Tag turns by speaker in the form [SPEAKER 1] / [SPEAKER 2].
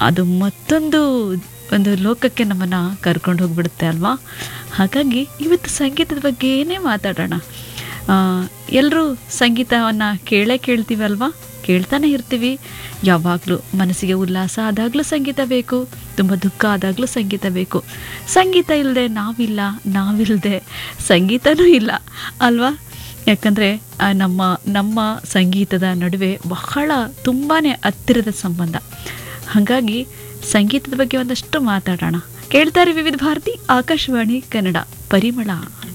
[SPEAKER 1] ಅದು ಮತ್ತೊಂದು ಒಂದು ಲೋಕಕ್ಕೆ ನಮ್ಮನ್ನು ಕರ್ಕೊಂಡು ಹೋಗ್ಬಿಡುತ್ತೆ ಅಲ್ವಾ ಹಾಗಾಗಿ ಇವತ್ತು ಸಂಗೀತದ ಬಗ್ಗೆ ಏನೇ ಮಾತಾಡೋಣ ಎಲ್ಲರೂ ಸಂಗೀತವನ್ನು ಕೇಳೇ ಕೇಳ್ತೀವಲ್ವಾ ಕೇಳ್ತಾನೆ ಇರ್ತೀವಿ ಯಾವಾಗಲೂ ಮನಸ್ಸಿಗೆ ಉಲ್ಲಾಸ ಆದಾಗಲೂ ಸಂಗೀತ ಬೇಕು ತುಂಬ ದುಃಖ ಆದಾಗಲೂ ಸಂಗೀತ ಬೇಕು ಸಂಗೀತ ಇಲ್ಲದೆ ನಾವಿಲ್ಲ ನಾವಿಲ್ಲದೆ ಸಂಗೀತನೂ ಇಲ್ಲ ಅಲ್ವಾ ಯಾಕಂದರೆ ನಮ್ಮ ನಮ್ಮ ಸಂಗೀತದ ನಡುವೆ ಬಹಳ ತುಂಬಾ ಹತ್ತಿರದ ಸಂಬಂಧ ಹಾಗಾಗಿ ಸಂಗೀತದ ಬಗ್ಗೆ ಒಂದಷ್ಟು ಮಾತಾಡೋಣ ಕೇಳ್ತಾರೆ ವಿವಿಧ ಭಾರತಿ ಆಕಾಶವಾಣಿ ಕನ್ನಡ ಪರಿಮಳ